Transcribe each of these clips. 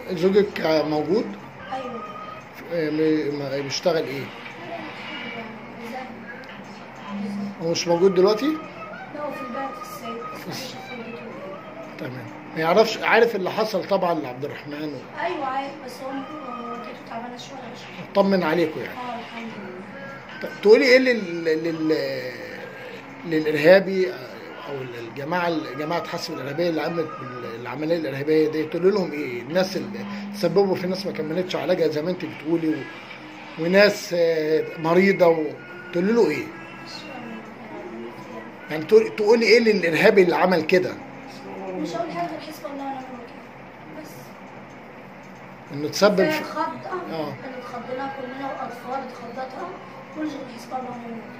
زوجك موجود ايوه آه، م- م- بيشتغل ايه ازاي هو مش موجود دلوقتي لا هو في البلد في الصعيد بس الص- عايش في والدته. تمام ما يعرفش عارف اللي حصل طبعا لعبد الرحمن و- ايوه عارف بس هو هو والدته تعبانه شويه مش طمن عليكم يعني اه الحمد لله ط- تقولي ايه لل... لل... للارهابي او الجماعه جماعه حسب الارهابيه اللي عملت العمليه الارهابيه دي تقول لهم ايه الناس اللي تسببوا في ناس ما كملتش علاجها زي ما انت بتقولي و... وناس آه، مريضه و... تقول له ايه مش فاهمة. يعني تقول- تقولي ايه للارهابي اللي عمل كده مش هقول حاجه غير حسب الله ونعم الوكيل بس انه تسبب في في... خض آه. اه اللي اتخضيناها كلنا واطفال اتخضتها كل شيء حسب الله ونعم الوكيل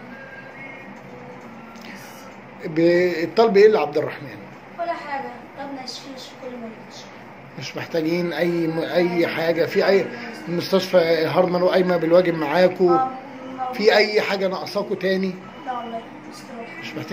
الطلب ايه لعبد الرحمن ولا حاجه ربنا يشفينا يشفي كل مريض مش محتاجين اي م... اي حاجه في اي مستشفى هرمن وقايمه بالواجب معاكم آه، موجود. في اي حاجه ناقصاكوا تاني لا والله مستروح مش محتاج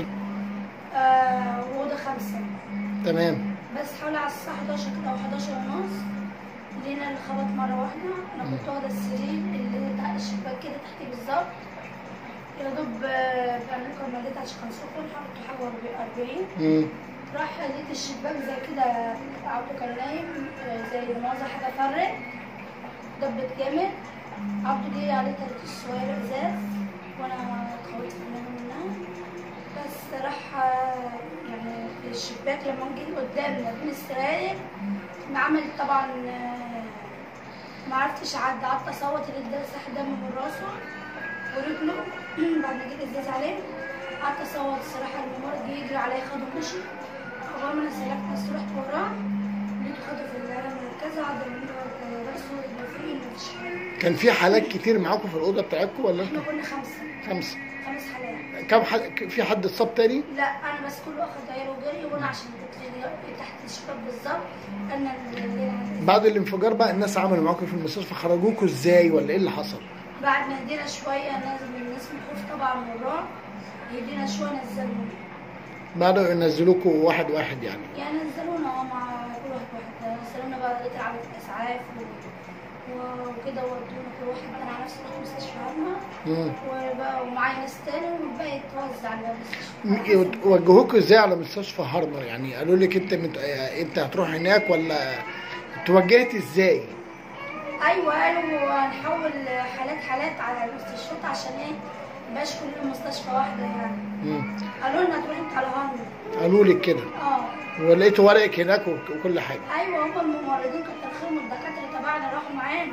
آه وده خمسة تمام بس حوالي على الساعة 11 كده أو 11 ونص لقينا اللي خبط مرة واحدة أنا كنت واخدة السرير اللي تحت الشباك كده تحتي بالظبط يا دوب آه، بعمل كرمالات عشان كان سخن حطيته حاجة 40 مم. راح لقيت الشباك زي كده عبده كان نايم آه، زي مؤاخذة حاجة فرق دبت جامد عبده جه عليه تركيز صغير ازاز وانا اتخوفت منها بس راح آه، يعني في الشباك لما جه قدامنا بين السراير عمل طبعا آه، ما عرفتش اعدي قعدت اصوت لقيت ده ساح دم من راسه ورجله بعد ما جيت ازاز عليه قعدت اصوت الصراحه الممرض جه يجري عليا خده مشي اول ما انا سلكت بس رحت وراه لقيته خده في العالم المركزي عدى من راسه ورجله فيه مفيش حاجه كان في حالات كتير معاكم في الاوضه بتاعتكم ولا احنا انتوا كنا خمسه خمسه خمس حالات كم حد في حد اتصاب تاني لا انا بس كله اخد عياله وجري وانا عشان كنت تحت الشباك بالظبط انا اللي بعد الانفجار بقى الناس عملوا معاكم في المستشفى خرجوكوا ازاي ولا ايه اللي حصل بعد ما هدينا شويه نازل من الناس من الخوف طبعا والرعب هدينا شويه نزلونا بعدوا ينزلوكوا واحد واحد يعني يعني نزلونا اه مع كل واحد واحد نزلونا بقى لقيت عملت اسعاف و- و- وكده ودونا كل واحد انا على نفسي رحت مستشفى عامه مم. وبقى ومعايا ناس تاني والباقي اتوزع على المستشفى م- وجهوكوا ازاي على مستشفى هرمر يعني قالوا لك انت مت... آه، انت هتروح هناك ولا توجهت ازاي ايوه قالوا هنحول حالات حالات على المستشفيات عشان ايه مبقاش كل مستشفى واحده يعني مم. قالوا لنا تروح انت على هرم قالوا لك كده اه ولقيتوا ورقك هناك وك- وكل حاجه ايوه هم الممرضين كتر خيرهم الدكاتره تبعنا راحوا معانا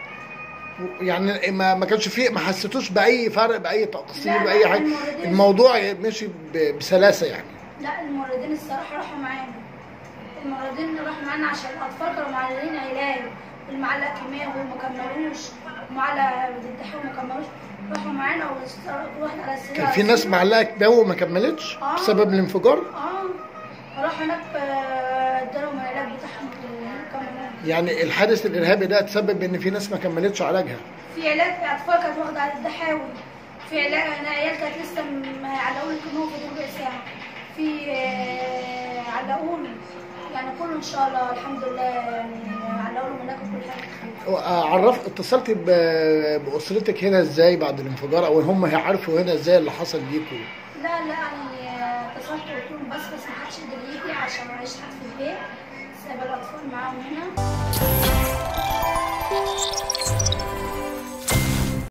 يعني ما ما كانش فيه ما حسيتوش باي فرق باي تقصير لا، باي لا، حاجه الممرضين- الموضوع مشي ب- بسلاسه يعني لا الممرضين الصراحه راحوا معانا الممرضين اللي راحوا معانا عشان الاطفال كانوا معلقين علاج المعلق كيماوي وما كملوش معلق ضد وما كملوش راحوا معانا واشتركوا كل واحد على السرير كان على في ناس السرير. معلقه كيماوي وما كملتش آه. بسبب الانفجار اه راحوا هناك آه، ادالهم العلاج بتاعهم كملوه يعني الحادث الارهابي ده تسبب ان في ناس ما كملتش علاجها في علاج اطفال كانت واخده على الدحاوي في علاج انا عيال كانت لسه م- علقوا لي كانوا في ربع ساعه في آه، علقوا لي يعني كله ان شاء الله الحمد لله يعني علقوا لهم هناك كل حاجه خير. عرف اتصلت ب- باسرتك هنا ازاي بعد الانفجار او هم هيعرفوا هنا ازاي اللي حصل ليكوا لا لا يعني آه، اتصلت وقلت لهم بس بس ما حدش يقدر يجي عشان معيش حد في البيت سايبه الاطفال معاهم هنا